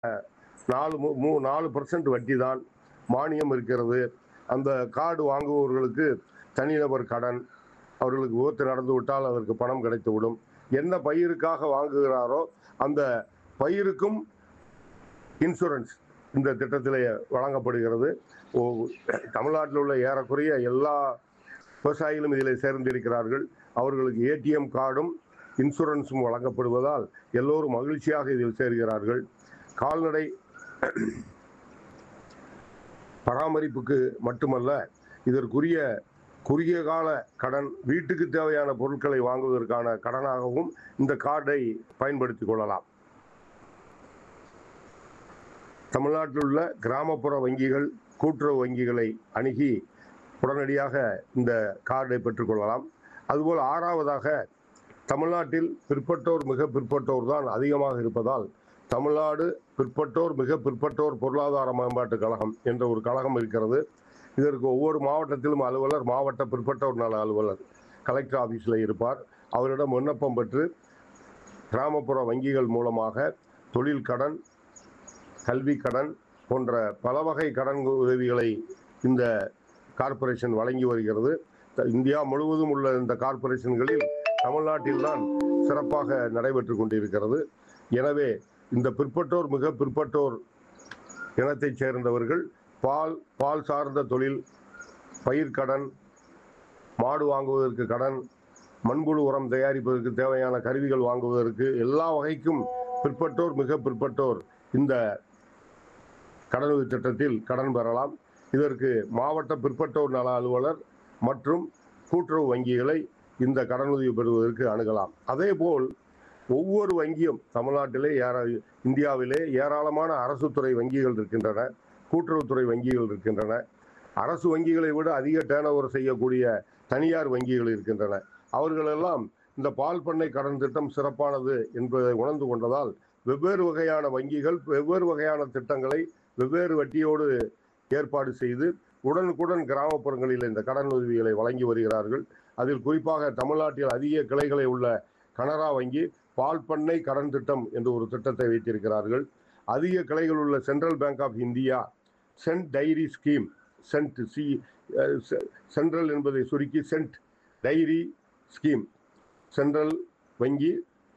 நாலு மூ- மூ நாலு பர்சன்ட் வட்டி தான் மானியம் இருக்கிறது அந்த கார்டு வாங்குபவர்களுக்கு தனிநபர் கடன் அவர்களுக்கு விபத்து நடந்து விட்டால் அதற்கு பணம் கிடைத்துவிடும் என்ன பயிருக்காக வாங்குகிறாரோ அந்த பயிருக்கும் இன்சூரன்ஸ் இந்த திட்டத்திலே வழங்கப்படுகிறது ஓ- தமிழ்நாட்டில் உள்ள ஏறக்குறைய எல்லா விவசாயிகளும் இதில் சேர்ந்திருக்கிறார்கள் அவர்களுக்கு ஏடிஎம் கார்டும் இன்சூரன்ஸும் வழங்கப்படுவதால் எல்லோரும் மகிழ்ச்சியாக இதில் சேர்கிறார்கள் கால்நடை பராமரிப்புக்கு மட்டுமல்ல இதற்குரிய குறுகிய கால கடன் வீட்டுக்கு தேவையான பொருட்களை வாங்குவதற்கான கடனாகவும் இந்த கார்டை பயன்படுத்திக் கொள்ளலாம் தமிழ்நாட்டில் உள்ள கிராமப்புற வங்கிகள் கூட்டுறவு வங்கிகளை அணுகி உடனடியாக இந்த கார்டை பெற்றுக்கொள்ளலாம் அதுபோல் ஆறாவதாக தமிழ்நாட்டில் பிற்பட்டோர் மிக பிற்பட்டோர் தான் அதிகமாக இருப்பதால் தமிழ்நாடு பிற்பட்டோர் மிக பிற்பட்டோர் பொருளாதார மேம்பாட்டுக் கழகம் என்ற ஒரு கழகம் இருக்கிறது இதற்கு ஒவ்வொரு மாவட்டத்திலும் அலுவலர் மாவட்ட பிற்பட்டோர் நல அலுவலர் கலெக்டர் ஆஃபீஸில் இருப்பார் அவரிடம் விண்ணப்பம் பெற்று கிராமப்புற வங்கிகள் மூலமாக தொழில் கடன் கல்வி கடன் போன்ற பல வகை கடன் உதவிகளை இந்த கார்ப்பரேஷன் வழங்கி வருகிறது த- இந்தியா முழுவதும் உள்ள இந்த கார்ப்பரேஷன்களில் தமிழ்நாட்டில்தான் சிறப்பாக நடைபெற்று கொண்டிருக்கிறது எனவே இந்த பிற்பட்டோர் மிக பிற்பட்டோர் இனத்தைச் சேர்ந்தவர்கள் பால் பால் சார்ந்த தொழில் பயிர்க்கடன் மாடு வாங்குவதற்கு கடன் மண்புழு உரம் தயாரிப்பதற்கு தேவையான கருவிகள் வாங்குவதற்கு எல்லா வகைக்கும் பிற்பட்டோர் மிக பிற்பட்டோர் இந்த கடனுதவி திட்டத்தில் கடன் பெறலாம் இதற்கு மாவட்ட பிற்பட்டோர் நல அலுவலர் மற்றும் கூட்டுறவு வங்கிகளை இந்த கடனுதவி பெறுவதற்கு அணுகலாம் அதேபோல் ஒவ்வொரு வங்கியும் தமிழ்நாட்டிலே ஏற இந்தியாவிலே ஏராளமான அரசு துறை வங்கிகள் இருக்கின்றன கூட்டுறவுத்துறை வங்கிகள் இருக்கின்றன அரசு வங்கிகளை விட அதிக டேர்ன் செய்யக்கூடிய தனியார் வங்கிகள் இருக்கின்றன அவர்களெல்லாம் இந்த பால் பண்ணை கடன் திட்டம் சிறப்பானது என்பதை உணர்ந்து கொண்டதால் வெவ்வேறு வகையான வங்கிகள் வெவ்வேறு வகையான திட்டங்களை வெவ்வேறு வட்டியோடு ஏற்பாடு செய்து உடனுக்குடன் கிராமப்புறங்களில் இந்த கடன் உதவிகளை வழங்கி வருகிறார்கள் அதில் குறிப்பாக தமிழ்நாட்டில் அதிக கிளைகளை உள்ள கனரா வங்கி பால் பண்ணை கடன் திட்டம் என்று ஒரு திட்டத்தை வைத்திருக்கிறார்கள் அதிக கிளைகள் உள்ள central bank of India cent dairy scheme cent C ah, செ- சென்ட்ரல் என்பதை சுருக்கி சென்ட் டைரி ஸ்கீம் சென்ட்ரல் வங்கி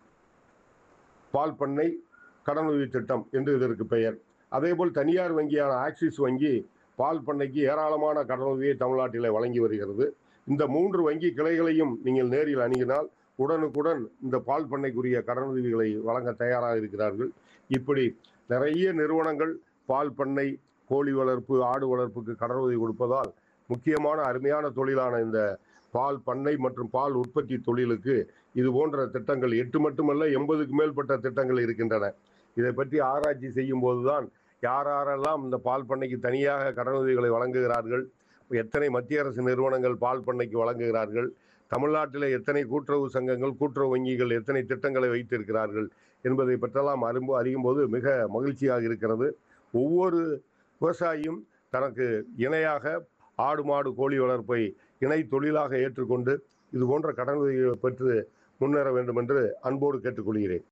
பால் பண்ணை கடனுதவி திட்டம் என்று இதற்கு பெயர் அதேபோல் தனியார் வங்கியான ஆக்சிஸ் வங்கி பால் பண்ணைக்கு ஏராளமான கடனுதவியை தமிழ்நாட்டிலே வழங்கி வருகிறது இந்த மூன்று வங்கி கிளைகளையும் நீங்கள் நேரில் அணுகினால் உடனுக்குடன் இந்த பால் பண்ணைக்குரிய கடனுதவிகளை வழங்க தயாராக இருக்கிறார்கள் இப்படி நிறைய நிறுவனங்கள் பால் பண்ணை கோழி வளர்ப்பு ஆடு வளர்ப்புக்கு கடனுதவி கொடுப்பதால் முக்கியமான அருமையான தொழிலான இந்த பால் பண்ணை மற்றும் பால் உற்பத்தி தொழிலுக்கு இது போன்ற திட்டங்கள் எட்டு மட்டுமல்ல எண்பதுக்கு மேற்பட்ட திட்டங்கள் இருக்கின்றன இதை பற்றி ஆராய்ச்சி செய்யும் போதுதான் யார் யாரெல்லாம் இந்த பால் பண்ணைக்கு தனியாக கடனுதவிகளை வழங்குகிறார்கள் எத்தனை மத்திய அரசு நிறுவனங்கள் பால் பண்ணைக்கு வழங்குகிறார்கள் தமிழ்நாட்டில் எத்தனை கூட்டுறவு சங்கங்கள் கூட்டுறவு வங்கிகள் எத்தனை திட்டங்களை வைத்திருக்கிறார்கள் என்பதை பற்றெல்லாம் அறிம்போ அறியும் போது மிக மகிழ்ச்சியாக இருக்கிறது ஒவ்வொரு விவசாயியும் தனக்கு இணையாக ஆடு மாடு கோழி வளர்ப்பை இணை தொழிலாக ஏற்றுக்கொண்டு இது போன்ற கடனுதவிகளை பெற்று முன்னேற வேண்டும் என்று அன்போடு கேட்டுக்கொள்கிறேன்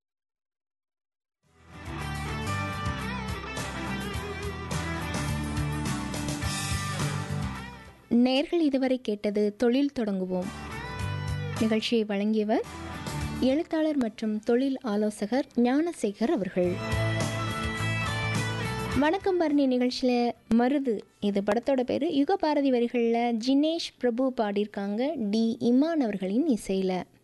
நேர்கள் இதுவரை கேட்டது தொழில் தொடங்குவோம் நிகழ்ச்சியை வழங்கியவர் எழுத்தாளர் மற்றும் தொழில் ஆலோசகர் ஞானசேகர் அவர்கள் வணக்கம் பரணி நிகழ்ச்சியில் மருது இது படத்தோட பேர் யுகபாரதி வரிகளில் ஜினேஷ் பிரபு பாடியிருக்காங்க டி இமான் அவர்களின் இசையில்